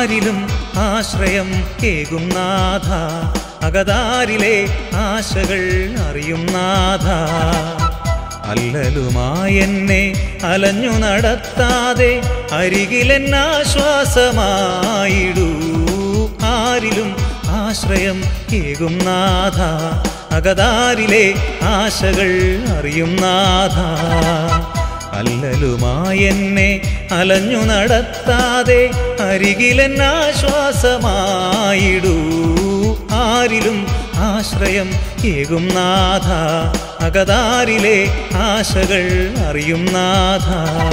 ആരിലും ആശ്രയം കേകും നാഥ അകതാരിലെ ആശകൾ അറിയും നാഥ അല്ലലുമായെന്നെ അലഞ്ഞു നടത്താതെ അരികിലെന്നാശ്വാസമായിടൂ ആരിലും ആശ്രയം കേകും നാഥ അകതാരിലെ ആശകൾ അറിയും നാഥ അല്ലലുമായെന്നെ അലഞ്ഞു നടത്താതെ അരികിലെന്നാശ്വാസമായിടൂ ആരിലും ആശ്രയം ഏകും നാഥ അകതാരിലെ ആശകൾ അറിയും നാഥ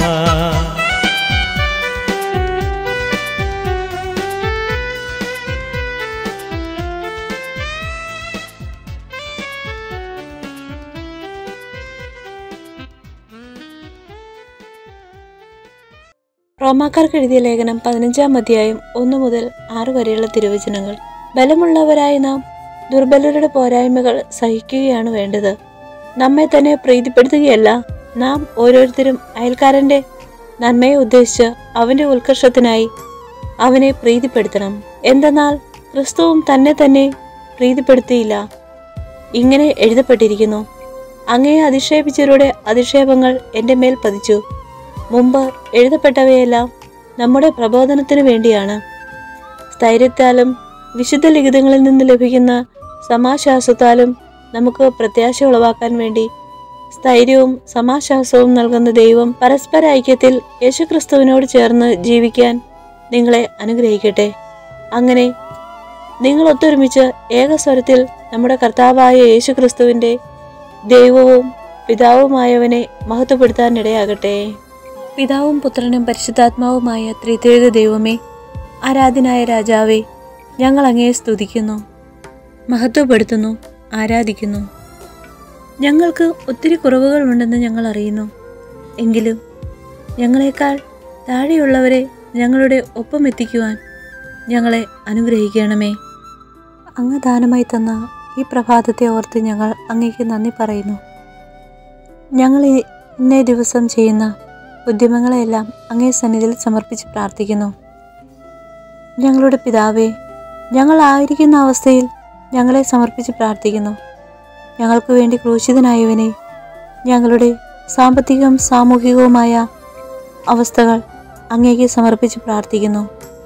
റോമാക്കാർക്ക് എഴുതിയ ലേഖനം പതിനഞ്ചാം അധ്യായം ഒന്നു മുതൽ ആറ് വരെയുള്ള തിരുവചനങ്ങൾ ബലമുള്ളവരായ നാം ദുർബലരുടെ പോരായ്മകൾ സഹിക്കുകയാണ് വേണ്ടത് നമ്മെ തന്നെ പ്രീതിപ്പെടുത്തുകയല്ല നാം ഓരോരുത്തരും അയൽക്കാരന്റെ നന്മയെ ഉദ്ദേശിച്ച് അവന്റെ ഉത്കർഷത്തിനായി അവനെ പ്രീതിപ്പെടുത്തണം എന്തെന്നാൽ ക്രിസ്തുവും തന്നെ തന്നെ പ്രീതിപ്പെടുത്തിയില്ല ഇങ്ങനെ എഴുതപ്പെട്ടിരിക്കുന്നു അങ്ങയെ അധിക്ഷേപിച്ചവരുടെ അധിക്ഷേപങ്ങൾ എൻ്റെ മേൽ പതിച്ചു മുമ്പ് എഴുതപ്പെട്ടവയെല്ലാം നമ്മുടെ പ്രബോധനത്തിനു വേണ്ടിയാണ് സ്ഥൈര്യത്താലും വിശുദ്ധ ലിഖിതങ്ങളിൽ നിന്ന് ലഭിക്കുന്ന സമാശ്വാസത്താലും നമുക്ക് പ്രത്യാശ ഉളവാക്കാൻ വേണ്ടി സ്ഥൈര്യവും സമാശ്വാസവും നൽകുന്ന ദൈവം പരസ്പര ഐക്യത്തിൽ യേശുക്രിസ്തുവിനോട് ചേർന്ന് ജീവിക്കാൻ നിങ്ങളെ അനുഗ്രഹിക്കട്ടെ അങ്ങനെ നിങ്ങൾ ഒത്തൊരുമിച്ച് ഏകസ്വരത്തിൽ നമ്മുടെ കർത്താവായ യേശുക്രിസ്തുവിന്റെ ദൈവവും പിതാവുമായവനെ മഹത്വപ്പെടുത്താൻ ഇടയാകട്ടെ പിതാവും പുത്രനും പരിശുദ്ധാത്മാവുമായ ത്രിത്വേക ദൈവമേ ആരാധനായ രാജാവേ ഞങ്ങൾ അങ്ങയെ സ്തുതിക്കുന്നു മഹത്വപ്പെടുത്തുന്നു ആരാധിക്കുന്നു ഞങ്ങൾക്ക് ഒത്തിരി കുറവുകളുണ്ടെന്ന് ഞങ്ങൾ അറിയുന്നു എങ്കിലും ഞങ്ങളെക്കാൾ താഴെയുള്ളവരെ ഞങ്ങളുടെ ഒപ്പം എത്തിക്കുവാൻ ഞങ്ങളെ അനുഗ്രഹിക്കണമേ അങ്ങ് ദാനമായി തന്ന ഈ പ്രഭാതത്തെ ഓർത്ത് ഞങ്ങൾ അങ്ങേക്ക് നന്ദി പറയുന്നു ഞങ്ങൾ ഈ- ഇന്നേ ദിവസം ചെയ്യുന്ന ഉദ്യമങ്ങളെല്ലാം അങ്ങേ സന്നിധിയിൽ സമർപ്പിച്ച് പ്രാർത്ഥിക്കുന്നു ഞങ്ങളുടെ പിതാവേ ഞങ്ങൾ ആയിരിക്കുന്ന അവസ്ഥയിൽ ഞങ്ങളെ സമർപ്പിച്ച് പ്രാർത്ഥിക്കുന്നു ഞങ്ങൾക്ക് വേണ്ടി ക്രൂശിതനായവനെ ഞങ്ങളുടെ സാമ്പത്തികവും സാമൂഹികവുമായ അവസ്ഥകൾ അങ്ങേക്ക് സമർപ്പിച്ച് പ്രാർത്ഥിക്കുന്നു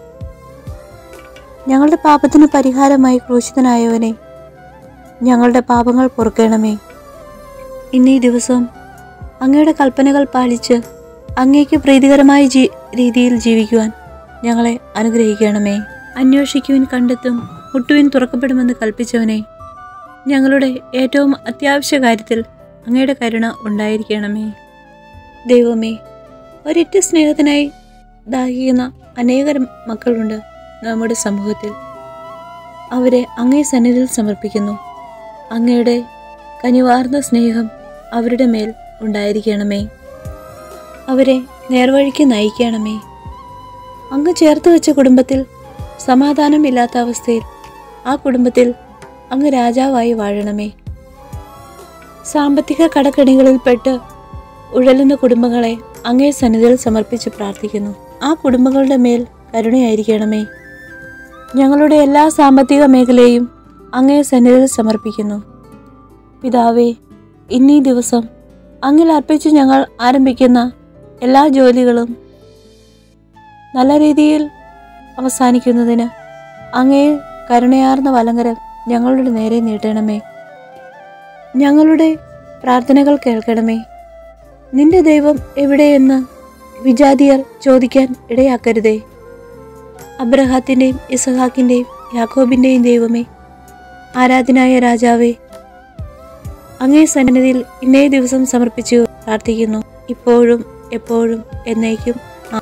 ഞങ്ങളുടെ പാപത്തിന് പരിഹാരമായി ക്രൂശിതനായവനെ ഞങ്ങളുടെ പാപങ്ങൾ പൊറുക്കണമേ ഇന്നീ ദിവസം അങ്ങയുടെ കൽപ്പനകൾ പാലിച്ച് അങ്ങേക്ക് പ്രീതികരമായ ജീ രീതിയിൽ ജീവിക്കുവാൻ ഞങ്ങളെ അനുഗ്രഹിക്കണമേ അന്വേഷിക്കുവിൻ കണ്ടെത്തും മുട്ടുവിൻ തുറക്കപ്പെടുമെന്ന് കൽപ്പിച്ചവനെ ഞങ്ങളുടെ ഏറ്റവും അത്യാവശ്യ കാര്യത്തിൽ അങ്ങയുടെ കരുണ ഉണ്ടായിരിക്കണമേ ദൈവമേ ഒരിറ്റ സ്നേഹത്തിനായി ദാഹിക്കുന്ന അനേകം മക്കളുണ്ട് നമ്മുടെ സമൂഹത്തിൽ അവരെ അങ്ങേ സന്നിധിയിൽ സമർപ്പിക്കുന്നു അങ്ങയുടെ കനിവാർന്ന സ്നേഹം അവരുടെ മേൽ ഉണ്ടായിരിക്കണമേ അവരെ നേർവഴിക്ക് നയിക്കണമേ അങ്ങ് ചേർത്ത് വെച്ച കുടുംബത്തിൽ സമാധാനമില്ലാത്ത അവസ്ഥയിൽ ആ കുടുംബത്തിൽ അങ്ങ് രാജാവായി വാഴണമേ സാമ്പത്തിക കടക്കണികളിൽപ്പെട്ട് ഉഴലുന്ന കുടുംബങ്ങളെ അങ്ങേ സന്നിധിയിൽ സമർപ്പിച്ച് പ്രാർത്ഥിക്കുന്നു ആ കുടുംബങ്ങളുടെ മേൽ കരുണയായിരിക്കണമേ ഞങ്ങളുടെ എല്ലാ സാമ്പത്തിക മേഖലയും അങ്ങേ സന്നിധിയിൽ സമർപ്പിക്കുന്നു പിതാവേ ഇന്നീ ദിവസം അങ്ങിൽ അർപ്പിച്ച് ഞങ്ങൾ ആരംഭിക്കുന്ന എല്ലാ ജോലികളും നല്ല രീതിയിൽ അവസാനിക്കുന്നതിന് അങ്ങേ കരുണയാർന്ന വലങ്കരം ഞങ്ങളുടെ നേരെ നീട്ടണമേ ഞങ്ങളുടെ പ്രാർത്ഥനകൾ കേൾക്കണമേ നിന്റെ ദൈവം എവിടെയെന്ന് വിജാതിയർ ചോദിക്കാൻ ഇടയാക്കരുതേ അബ്രഹാത്തിൻ്റെയും ഇസഹാക്കിൻ്റെയും യാക്കോബിൻ്റെയും ദൈവമേ ആരാധനായ രാജാവേ അങ്ങേ സന്നിധിയിൽ ഇന്നേ ദിവസം സമർപ്പിച്ചു പ്രാർത്ഥിക്കുന്നു ഇപ്പോഴും എപ്പോഴും എന്നേക്കും ആ-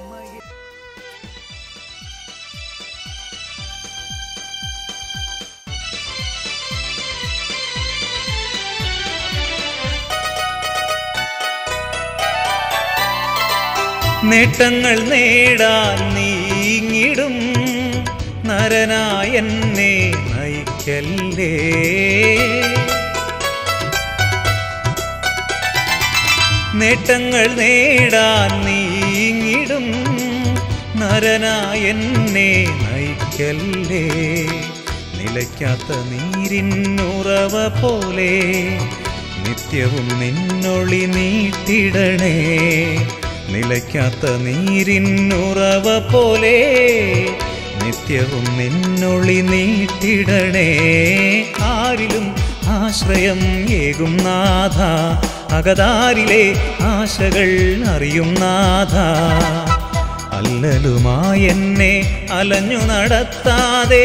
നേട്ടങ്ങൾ നേടാൻ നീങ്ങിടും നരനായെന്നെ നയിക്കല്ലേ നേട്ടങ്ങൾ നേടാൻ നീങ്ങിടും നരനായെന്നെ നയിക്കല്ലേ നിലയ്ക്കാത്ത നീരിന്നുറവ പോലെ നിത്യവും നിന്നൊളി നീട്ടിടണേ നിലയ്ക്കാത്ത നീരിന്നുറവ പോലെ നിത്യവും നിന്നൊളി നീട്ടിടണേ ആരിലും ആശ്രയം ഏകും നാഥ അകതാരിലെ ആശകൾ അറിയും നാഥ അല്ലലുമായെന്നെ അലഞ്ഞു നടത്താതെ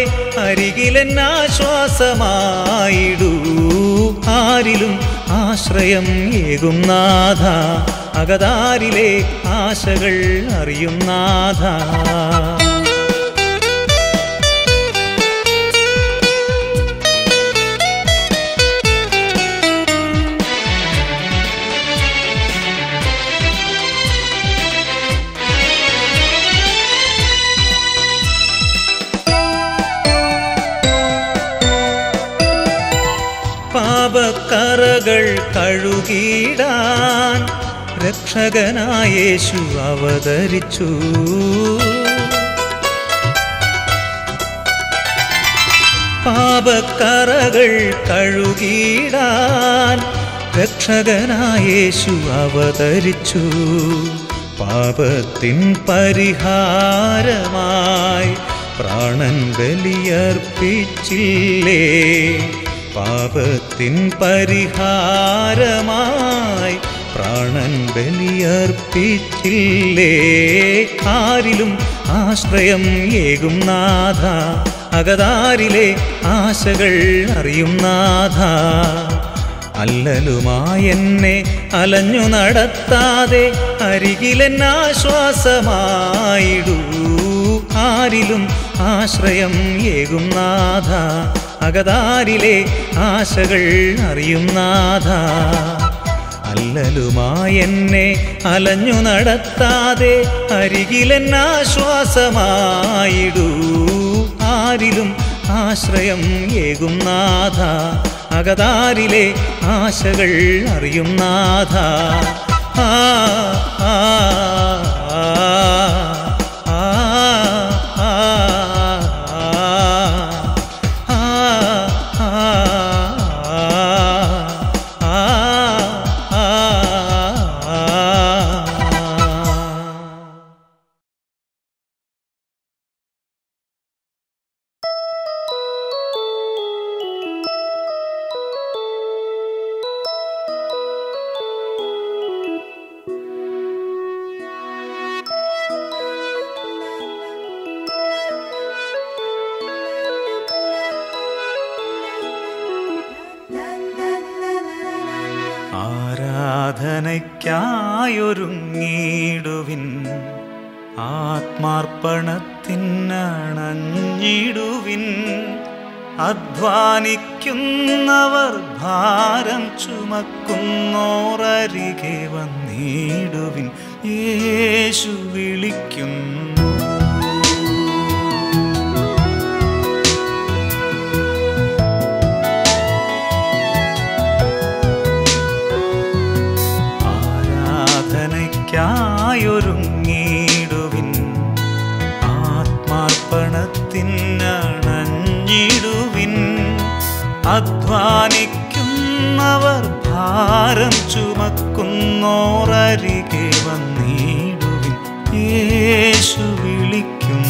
അരികിലെന്നാശ്വാസമായിടൂ ആരിലും ആശ്രയം ഏകും നാഥ അകതാരിലെ ആശകൾ അറിയും നാഥ പാപക്കറകൾ കഴുകിടാൻ രക്ഷകനായേശു അവതരിച്ചു പാപക്കറകൾ കഴുകിടാൻ രക്ഷകനായേശു അവതരിച്ചു പാപത്തിൻ പരിഹാരമായി പ്രാണൻ ബലിയർപ്പിച്ചില്ലേ പാപത്തിൻ പരിഹാരമായി പ്രാണൻ ബലിയർപ്പിച്ചില്ലേ ആരിലും ആശ്രയം ഏകും നാഥ അകതാരിലെ ആശകൾ അറിയും നാഥ അല്ലലുമായെന്നെ അലഞ്ഞു നടത്താതെ അരികിലെന്നാശ്വാസമായിടൂ ആരിലും ആശ്രയം ഏകും നാഥ അകതാരിലെ ആശകൾ അറിയും നാഥ അല്ലലുമായെന്നെ അലഞ്ഞു നടത്താതെ അരികിലെന്നാശ്വാസമായിടൂ ആരിലും ആശ്രയം ഏകും നാഥ അകതാരിലെ ആശകൾ അറിയും നാഥ ആ ആ ആ ആ ആ ആരാധനയ്ക്കായൊരുങ്ങിടുവിൻ ആത്മാർപ്പണത്തിനണഞ്ഞിടുവിൻ അധ്വാനിക്കുന്നവർ ഭാരം ചുമക്കുന്നോരരികെ വന്നിടുവിൻ യേശു വിളിക്കുന്നു ആരാധനയ്ക്കായൊരുങ്ങിടുവിൻ ആത്മാർപ്പണത്തിനണഞ്ഞിടുവിൻ അധ്വാനിക്കുന്നവർ ഭാരം ചുമക്കുന്നോരരികെ വന്നിടുവിൻ യേശു വിളിക്കുന്നു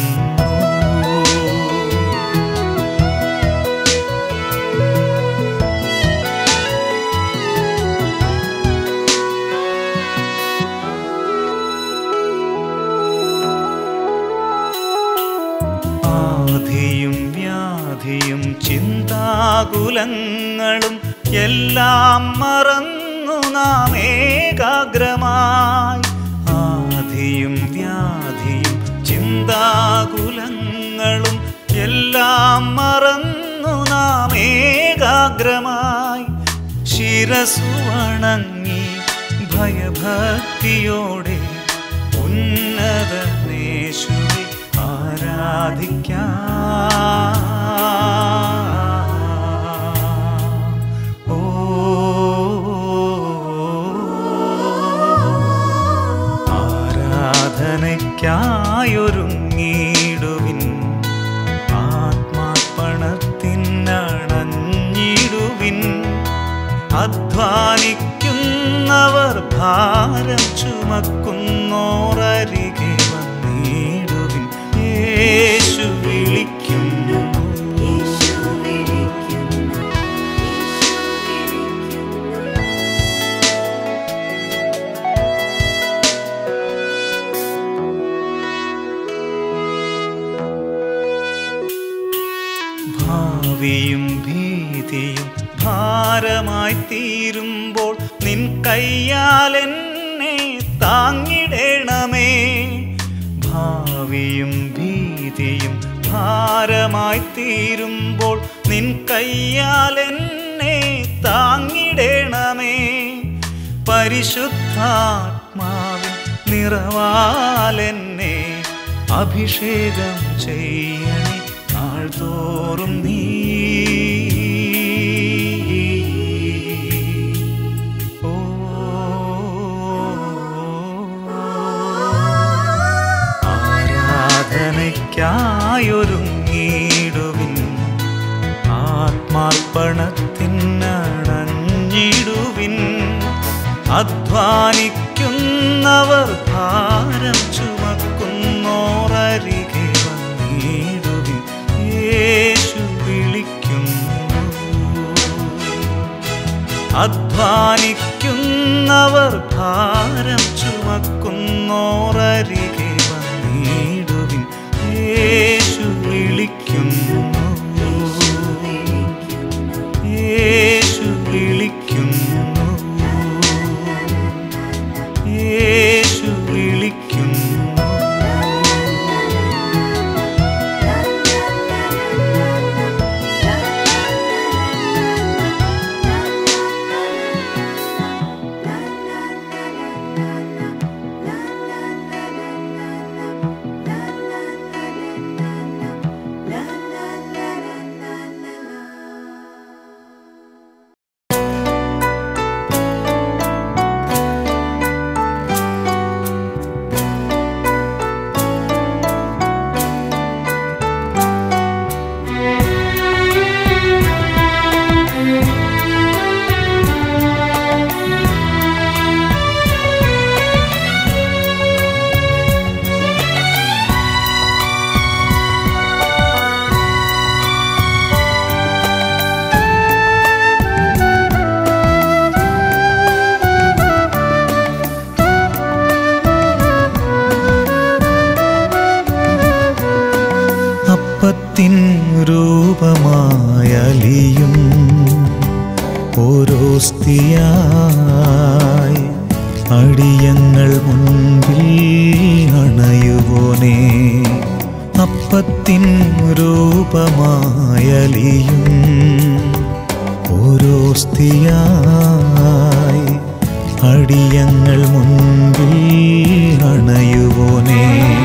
ആധിയും വ്യാധിയും ചിന്താകുലങ്ങളും എല്ലാം മറന്നു നാം ഏകാഗ്രമായി ആധിയും വ്യാധിയും ചിന്താകുലങ്ങളും എല്ലാം മറന്നു നാം ഏകാഗ്രമായി ശിരസു വണങ്ങി ഭയഭക്തിയോടെ ഉന്നതനേശുവെ ആരാധിക്കാം ഓ ആരാധനയ്ക്കായൊരുങ്ങ അധ്വാനിക്കുന്നവർ ഭാരം ചുമക്കുന്നോരരികെ വന്നിടുവിൻ യേശു വിളിക്കുന്നു ഭാവിയും ഭീതിയും ഭാരമായി തീരുമ്പോൾ നിൻ കയ്യാൽ എന്നെ താങ്ങിടണമേ ഭാവിയും ഭീതിയും ഭാരമായി തീരുമ്പോൾ നിൻ കയ്യാൽ എന്നെ താങ്ങിടണമേ പരിശുദ്ധാത്മാവിൻ നിറവാലെന്നെ അഭിഷേകം ചെയ്യണേ നാൾതോറും നീ ഓ ആരാധനയ്ക്കായൊരുങ്ങിടുവിൻ ആത്മാർപ്പണത്തിനണഞ്ഞിടുവിൻ അധ്വാനിക്കുന്നവർ ഭാരം ചുമക്കുന്നോരരികെ വന്നിടുവിൻ യേശു വിളിക്കുന്നു അധ്വാനിക്കുന്നവർ ഭാരം ചുമക്കുന്നോരരികെ വന്നിടുവിൻ യേശു വിളിക്കുന്നു യേശു വിളിക്കുന്നു യേശു വിളിക്കുന്നു അപ്പത്തിൻ രൂപമായലിയും ഓരോസ്തിയായി അടിയങ്ങൾ മുൻപിൽ അണയുവോനേ അപ്പത്തിൻ രൂപമായലിയും ഓരോസ്തിയായി അടിയങ്ങൾ മുൻപിൽ അണയുവോനേ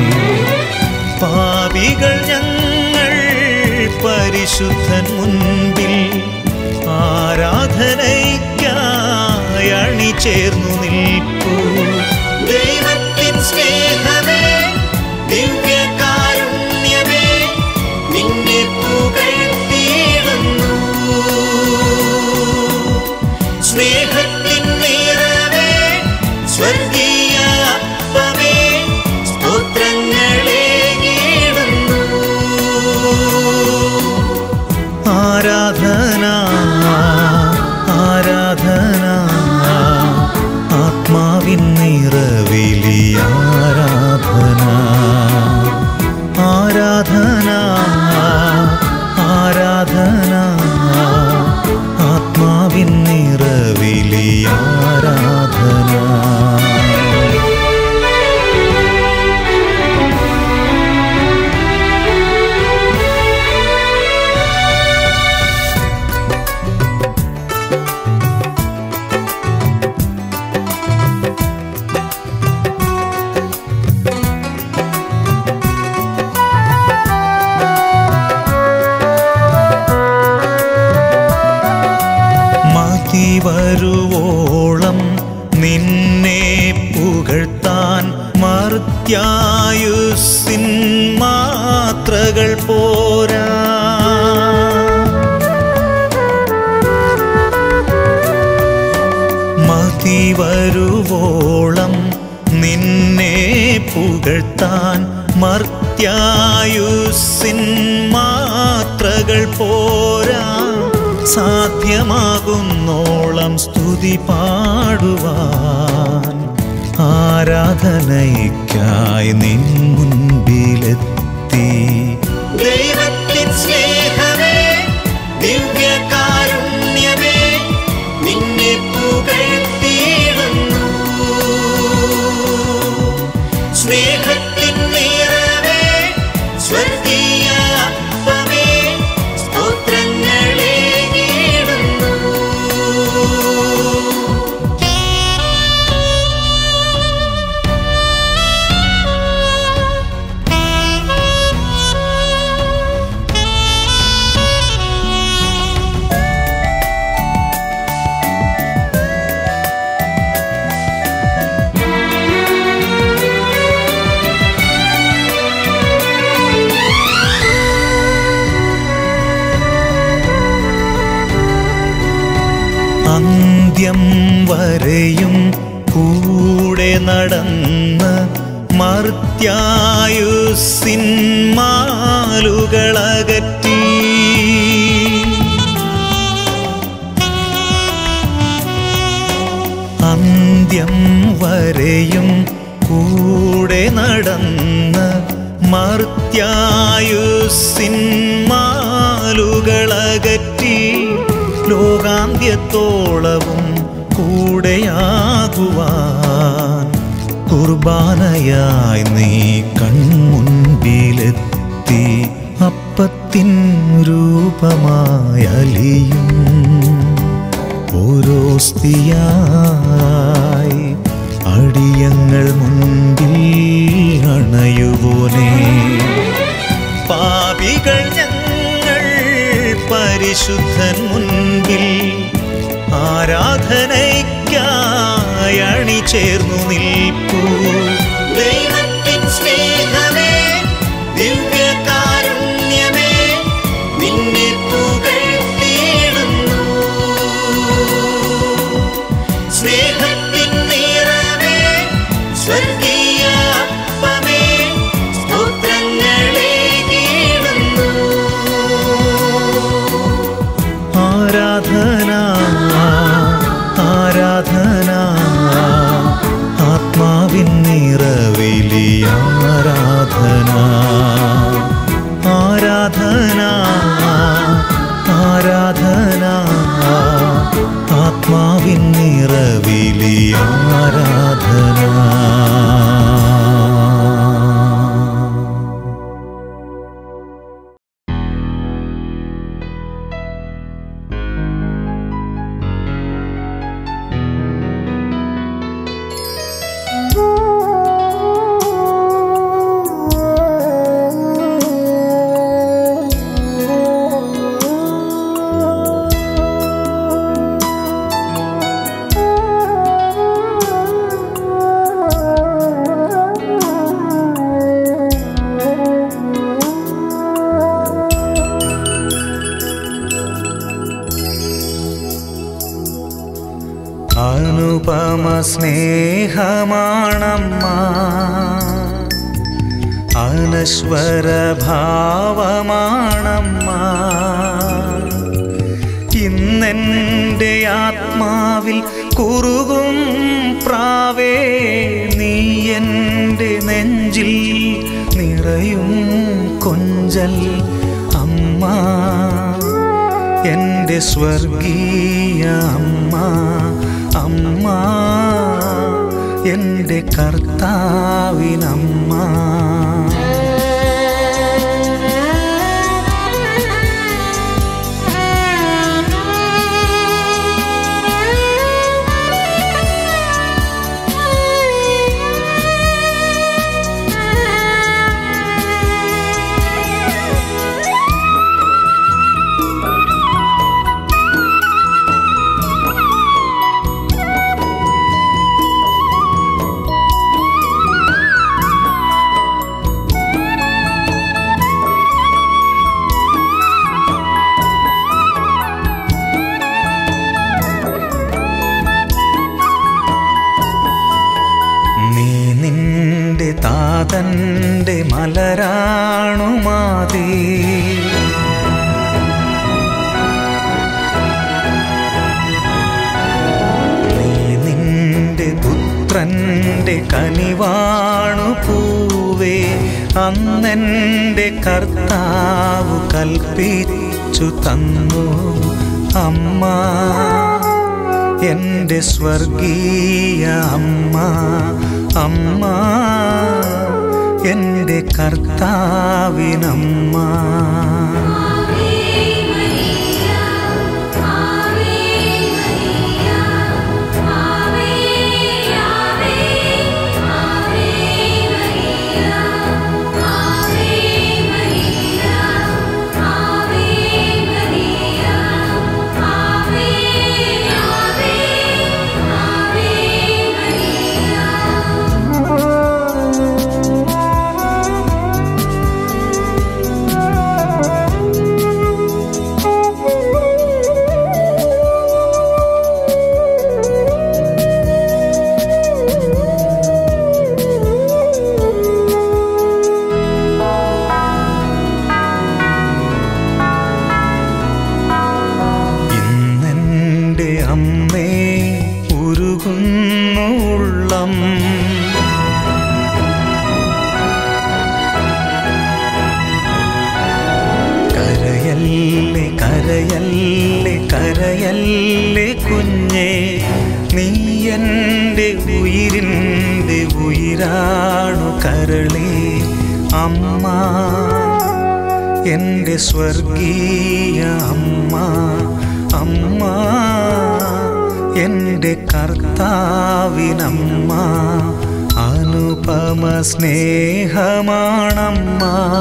പാപികൾ ഞങ്ങൾ പരിശുദ്ധൻ മുൻപിൽ ആരാധനയ്ക്കായി അണിചേർന്നു നിൽപ്പൂ ദൈവത്തിൻ സ്നേഹമേ ദിവ്യകാരുണ്യമേ നിന്നെ പുകഴ്ത്തിയിടുന്നു സ്നേഹത്തിൻ നിറവേ സ്വർഗീയ അപ്പമേ സ്തോത്രങ്ങളെ കീടുന്നു ആരാധന ആരാധന ആത്മാവിൻ നിറവിലി ആരാധന ആരാധന ആരാധന ആത്മാവിൻ നിറവിലി ആരാധന മതി വരുവോളം നിന്നെ പുകഴ്ത്താൻ മർത്യായുസിൻ മാത്രകൾ പോരാ വരുവോളം നിന്നെ പുകഴ്ത്താൻ മർത്യായുസിൻ മാത്രകൾ പോരാ സാധ്യമാകുന്നോളം സ്തുതി പാടുവാൻ ആരാധനയ്ക്കായി നിൻ മുൻപിലെത്തി ദൈവത്തിൻ സ്നേഹമേ ദിവ്യകാരുണ്യമേ നിന്നെ പുകഴ്ത്തിയിടുന്നു സ്നേഹത്തിൻ നിറവേ സ്വർഗീയ അപ്പമേ സ്തോത്രങ്ങളെ അന്ത്യം വരെയും കൂടെ നടന്ന് മർത്യായുസിൻ മാലുകളകറ്റി അന്ത്യം വരെയും കൂടെ നടന്ന് മർത്യായുസിൻ മാലുകളകറ്റി ലോകാന്ത്യത്തോളവും കൂടെയാകുവാൻ കുർബാനയായി നീ കൺമുൻപിലെത്തി അപ്പത്തിൻ രൂപമായി അലിയും ഓരോ സ്തിയായി അടിയങ്ങൾ മുൻപിൽ അണയുവോനെ പാപികൾ ഞങ്ങൾ പരിശുദ്ധൻ മുൻപിൽ ആരാധനയ്ക്കായി അണിചേർന്നു നിൽപ്പൂ ദൈവത്തിൻ സ്നേഹമേ ദിവ്യകാരുണ്യമേ നിന്നെ പുകഴ്ത്തിയിടുന്നു സ്നേഹത്തിൻ നിറവേ സ്വർഗീയ അപ്പമേ സ്തോത്രങ്ങളെ ആരാധന ആരാധന ആത്മാവിൻ നിറവിലി ആരാധന ആരാധന ആരാധന ആത്മാവിൻ നിറവിലി ആരാധന അനുപമ സ്നേഹമാണമ്മ അനശ്വര ഭാവമാണമ്മ ഇന്നെൻ്റെ ആത്മാവിൽ കുറുകും പ്രാവേ നീ എൻ്റെ നെഞ്ചിൽ നിറയും കൊഞ്ചൽ അമ്മ എൻ്റെ സ്വർഗീയ അമ്മ അമ്മ എൻ്റെ കർത്താവിനമ്മ നാഥന്റെ മലരാണു മാതേ നീ നിന്റെ പുത്രന്റെ കനിവാണു പൂവേ അന്നെന്റെ കർത്താവ് കൽപ്പിച്ചു തന്നു അമ്മ എൻ്റെ സ്വർഗീയ അമ്മ അമ്മ എൻ്റെ കർത്താവിനമ്മ ഇന്നെൻ്റെ അമ്മേ ഉരുകുന്നു ഉള്ളം കരയല്ലേ കരയല്ലേ കരയല്ലേ കുഞ്ഞേ നീ എൻ്റെ ഉയിരിൻ്റെ ഉയിരാണു കരളേ അമ്മ എൻ്റെ സ്വർഗീയ അമ്മ അമ്മ എൻ്റെ കർത്താവിനമ്മ അനുപമ സ്നേഹമാണമ്മ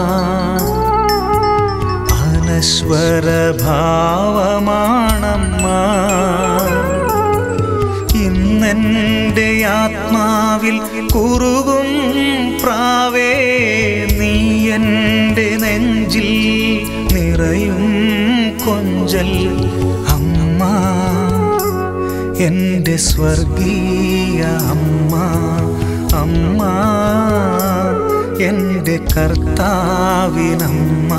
അനശ്വര ഭാവമാണമ്മ ഇന്നെൻ്റെ ആത്മാവിൽ കുറുകും പ്രാവേ നീ എൻ്റെ നെഞ്ചിൽ നിറയും കൊഞ്ചൽ അമ്മ എൻ്റെ സ്വർഗീയ അമ്മ അമ്മ എൻ്റെ കർത്താവിനമ്മ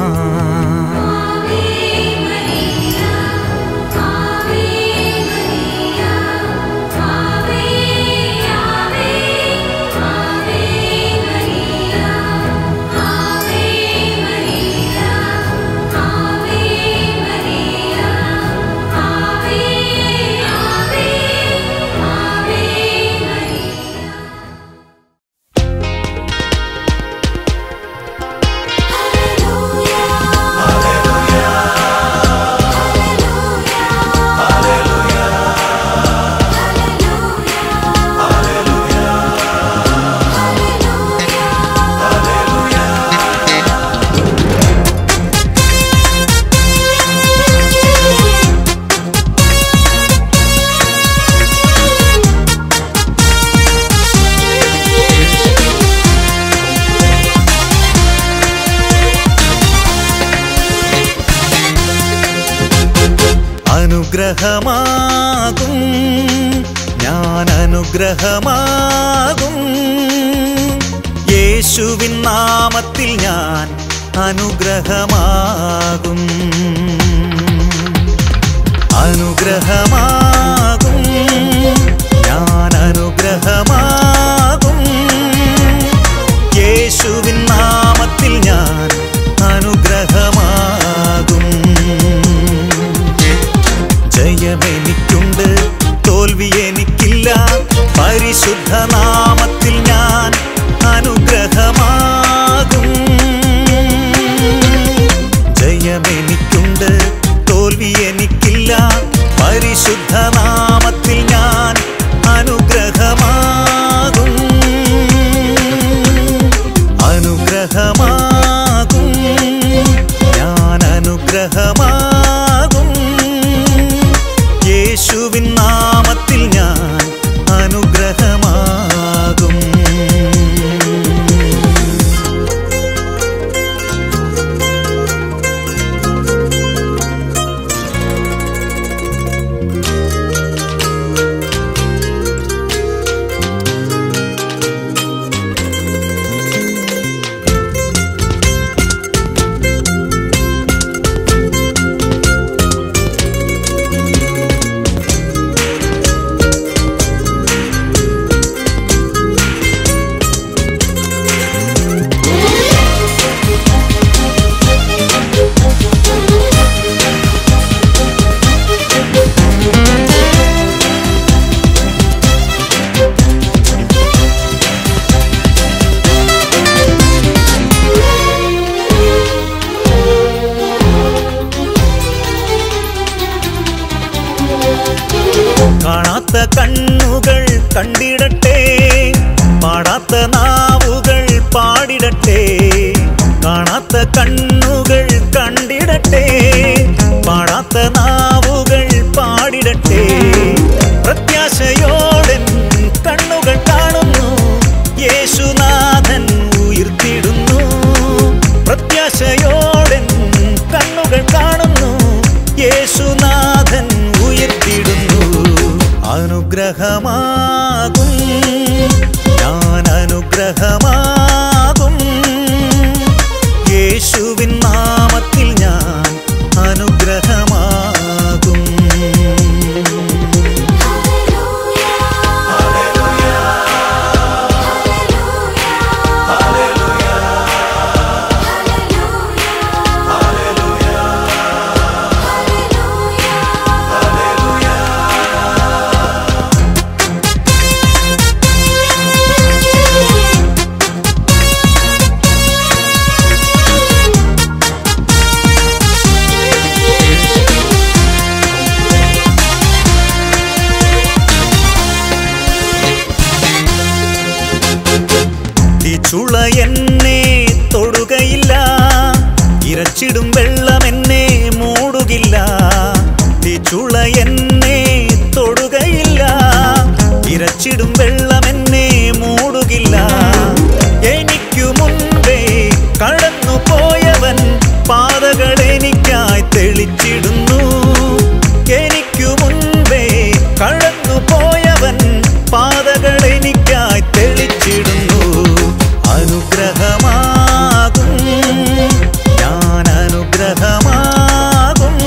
അനുഗ്രഹമാകും ഞാൻ അനുഗ്രഹമാകും യേശുവിൻ നാമത്തിൽ ഞാൻ അനുഗ്രഹമാകും അനുഗ്രഹമാകും ഞാൻ അനുഗ്രഹമാകും യേശുവിൻ നാമത്തിൽ ഞാൻ അനുഗ്രഹമാകും ജയമെനിക്കുണ്ട് തോൽവി എനിക്കില്ല പരിശുദ്ധ നാമത്തിൽ ഞാൻ അനുഗ്രഹമാകും ജയമെനിക്കുണ്ട് തോൽവി എനിക്കില്ല പരിശുദ്ധ നാമത്തിൽ ഞാൻ അനുഗ്രഹമാകും അനുഗ്രഹമാകും ഞാൻ അനുഗ്രഹമാകും യേശുവിൻ നാമത്തിൽ ഞാൻ അനുഗ്രഹമാകും കണ്ണുകൾ കാണുന്നു യേശുനാഥൻ ഉയർത്തിടുന്നു അനുഗ്രഹമാകും ഞാൻ അനുഗ്രഹമാകും യേശുവിൻ നാമത്തിൽ ഞാൻ അനുഗ്രഹമാകും ചുള എന്നെ തൊടുകയില്ല ഇരച്ചിടും വെള്ളം എന്നെ മൂടുകില്ല ചുള എന്നെ തൊടുകയില്ല ഇരച്ചിടും വെള്ളം എന്നെ മൂടുകില്ല എനിക്കു മുൻപേ കടന്നു പോയവൻ പാതകൾ എനിക്കായി തെളിച്ചിടുന്നു എനിക്കു മുൻപേ കടന്നു പോയവൻ പാതകൾ എനിക്കായി തെളിച്ചിടുന്നു അനുഗ്രഹമാകും ഞാൻ അനുഗ്രഹമാകും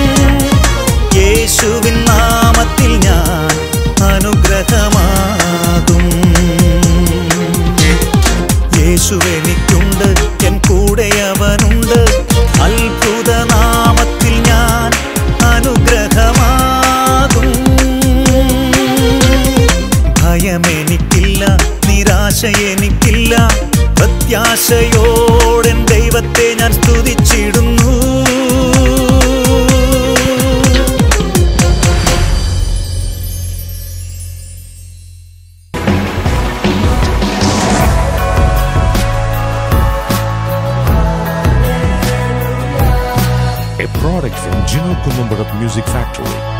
യേശുവിൻ നാമത്തിൽ ഞാൻ അനുഗ്രഹമാകും യേശുവെനിക്കുണ്ട് എൻ കൂടെ അവനുണ്ട് അത്ഭുത നാമത്തിൽ ഞാൻ അനുഗ്രഹമാകും ഭയമെനിക്കില്ല നിരാശ എനിക്കില്ല പ്രത്യാശയോടെൻ ദൈവത്തെ ഞാൻ സ്തുതിച്ചിടുന്നു a product from Gino Columbarat Music Factory.